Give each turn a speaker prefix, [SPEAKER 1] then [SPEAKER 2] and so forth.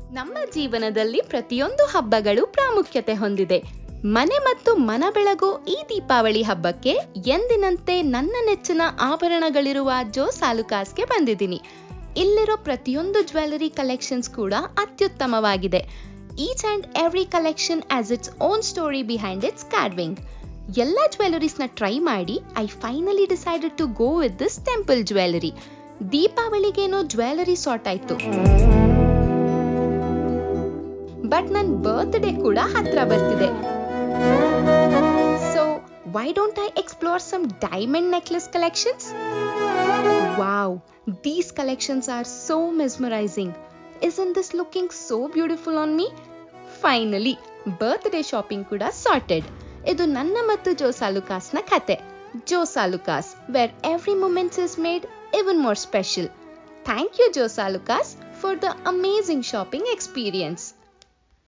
[SPEAKER 1] ನಮ್ಮ ಜೀವನದಲ್ಲಿ ಪ್ರತಿಯೊಂದು ಹಬ್ಬಗಳು ಪ್ರಾಮುಖ್ಯತೆ ಹೊಂದಿದೆ ಮನೆ ಮತ್ತು ಮನ ಬೆಳಗೋ ಈ ದೀಪಾವಳಿ ಹಬ್ಬಕ್ಕೆ ಎಂದಿನಂತೆ ನನ್ನ ನೆಚ್ಚಿನ ಆಭರಣಗಳಿರುವ ಜೋ ಸಾಲುಕಾಸ್ಗೆ ಬಂದಿದ್ದೀನಿ ಇಲ್ಲಿರೋ ಪ್ರತಿಯೊಂದು ಜ್ಯುವೆಲರಿ ಕಲೆಕ್ಷನ್ಸ್ ಕೂಡ ಅತ್ಯುತ್ತಮವಾಗಿದೆ each and every collection has its own story behind its carving ಎಲ್ಲ ಜ್ಯುವೆಲರೀಸ್ನ ಟ್ರೈ ಮಾಡಿ I finally decided to go with this temple jewellery ದೀಪಾವಳಿಗೇನೋ ಜ್ಯುವೆಲರಿ ಸಾರ್ಟ್ ಆಯ್ತು ಬಟ್ ನನ್ನ ಬರ್ತ್ಡೇ ಕೂಡ ಹತ್ರ ಬರ್ತಿದೆ so why don't I explore some diamond necklace collections wow these collections are so mesmerizing isn't this looking so beautiful on me finally birthday shopping ಕೂಡ sorted ಇದು ನನ್ನ ಮತ್ತು ಜೋ ಸಾಲುಕಾಸ್ನ ಕತೆ Jos Alukkas where every moments is made even more special thank you Jos Alukkas for the amazing shopping experience